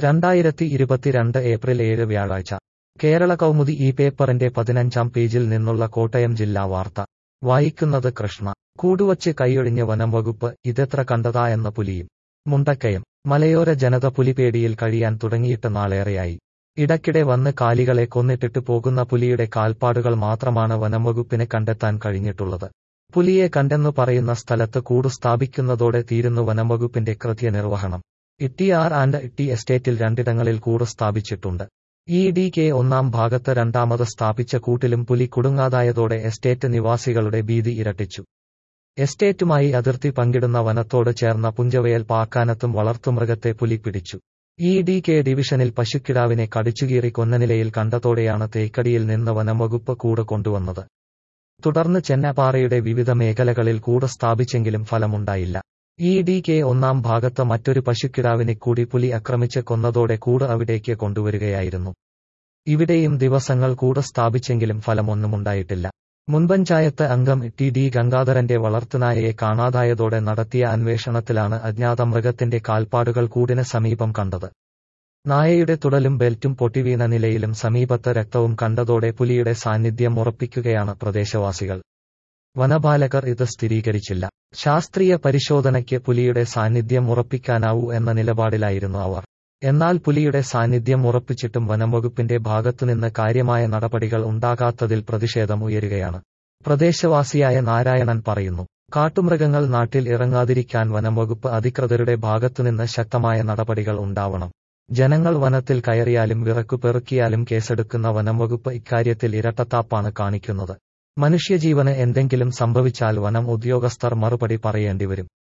രണ്ടായിരത്തി ഇരുപത്തിരണ്ട് ഏപ്രിൽ ഏഴ് വ്യാഴാഴ്ച കേരള കൗമുദി ഈ പേപ്പറിന്റെ പതിനഞ്ചാം പേജിൽ നിന്നുള്ള കോട്ടയം ജില്ലാ വാർത്ത വായിക്കുന്നത് കൃഷ്ണ കൂടുവച്ച് കൈയൊഴിഞ്ഞ വനം വകുപ്പ് ഇതെത്ര കണ്ടതാ എന്ന പുലിയും മുണ്ടക്കയം മലയോര ജനത പുലിപേടിയിൽ കഴിയാൻ തുടങ്ങിയിട്ട് നാളേറെയായി ഇടയ്ക്കിടെ വന്ന് കാലികളെ കൊന്നിട്ടിട്ട് പോകുന്ന പുലിയുടെ കാൽപ്പാടുകൾ മാത്രമാണ് വനംവകുപ്പിന് കണ്ടെത്താൻ കഴിഞ്ഞിട്ടുള്ളത് പുലിയെ കണ്ടെന്നു പറയുന്ന സ്ഥലത്ത് കൂടു സ്ഥാപിക്കുന്നതോടെ തീരുന്നു വനംവകുപ്പിന്റെ കൃത്യനിർവഹണം ഇട്ടിയാർ ആൻഡ് ഇട്ടി എസ്റ്റേറ്റിൽ രണ്ടിടങ്ങളിൽ കൂട് സ്ഥാപിച്ചിട്ടുണ്ട് ഇ ഡി കെ ഒന്നാം ഭാഗത്ത് രണ്ടാമത് സ്ഥാപിച്ച കൂട്ടിലും പുലി കുടുങ്ങാതായതോടെ എസ്റ്റേറ്റ് നിവാസികളുടെ ഭീതി ഇരട്ടിച്ചു എസ്റ്റേറ്റുമായി അതിർത്തി പങ്കിടുന്ന വനത്തോട് ചേർന്ന പുഞ്ചവയൽ പാക്കാനത്തും വളർത്തുമൃഗത്തെ പുലി പിടിച്ചു ഇ ഡി കെ ഡിവിഷനിൽ പശുക്കിടാവിനെ കടിച്ചുകീറി കൊന്ന നിലയിൽ കണ്ടതോടെയാണ് തേക്കടിയിൽ നിന്ന് വനംവകുപ്പ് കൂട് കൊണ്ടുവന്നത് തുടർന്ന് ചെന്നപ്പാറയുടെ വിവിധ മേഖലകളിൽ കൂട് സ്ഥാപിച്ചെങ്കിലും ഫലമുണ്ടായില്ല ഇ ഡി കെ ഒന്നാം ഭാഗത്ത് മറ്റൊരു പശുക്കിടാവിനെ കൂടി പുലി ആക്രമിച്ച് കൊന്നതോടെ കൂട് അവിടേക്ക് കൊണ്ടുവരികയായിരുന്നു ഇവിടെയും ദിവസങ്ങൾ കൂട് സ്ഥാപിച്ചെങ്കിലും ഫലമൊന്നുമുണ്ടായിട്ടില്ല മുൻപഞ്ചായത്ത് അംഗം ടി ഡി ഗംഗാധരന്റെ വളർത്തുനായയെ കാണാതായതോടെ നടത്തിയ അന്വേഷണത്തിലാണ് അജ്ഞാത മൃഗത്തിന്റെ കാൽപ്പാടുകൾ കൂടിന് സമീപം കണ്ടത് നായയുടെ തുടലും ബെൽറ്റും പൊട്ടിവീണ നിലയിലും സമീപത്ത് രക്തവും കണ്ടതോടെ പുലിയുടെ സാന്നിധ്യം ഉറപ്പിക്കുകയാണ് പ്രദേശവാസികൾ വനപാലകർ ഇത് സ്ഥിരീകരിച്ചില്ല ശാസ്ത്രീയ പരിശോധനയ്ക്ക് പുലിയുടെ സാന്നിധ്യം ഉറപ്പിക്കാനാവൂ എന്ന നിലപാടിലായിരുന്നു അവർ എന്നാൽ പുലിയുടെ സാന്നിധ്യം ഉറപ്പിച്ചിട്ടും വനംവകുപ്പിന്റെ ഭാഗത്തുനിന്ന് കാര്യമായ നടപടികൾ ഉണ്ടാകാത്തതിൽ പ്രതിഷേധം ഉയരുകയാണ് പ്രദേശവാസിയായ നാരായണൻ പറയുന്നു കാട്ടുമൃഗങ്ങൾ നാട്ടിൽ ഇറങ്ങാതിരിക്കാൻ വനംവകുപ്പ് അധികൃതരുടെ ഭാഗത്തുനിന്ന് ശക്തമായ നടപടികൾ ഉണ്ടാവണം ജനങ്ങൾ വനത്തിൽ കയറിയാലും വിറക്കു പെറുക്കിയാലും കേസെടുക്കുന്ന വനംവകുപ്പ് ഇക്കാര്യത്തിൽ ഇരട്ടത്താപ്പാണ് കാണിക്കുന്നത് മനുഷ്യജീവന് എന്തെങ്കിലും സംഭവിച്ചാൽ വനം ഉദ്യോഗസ്ഥർ മറുപടി പറയേണ്ടിവരും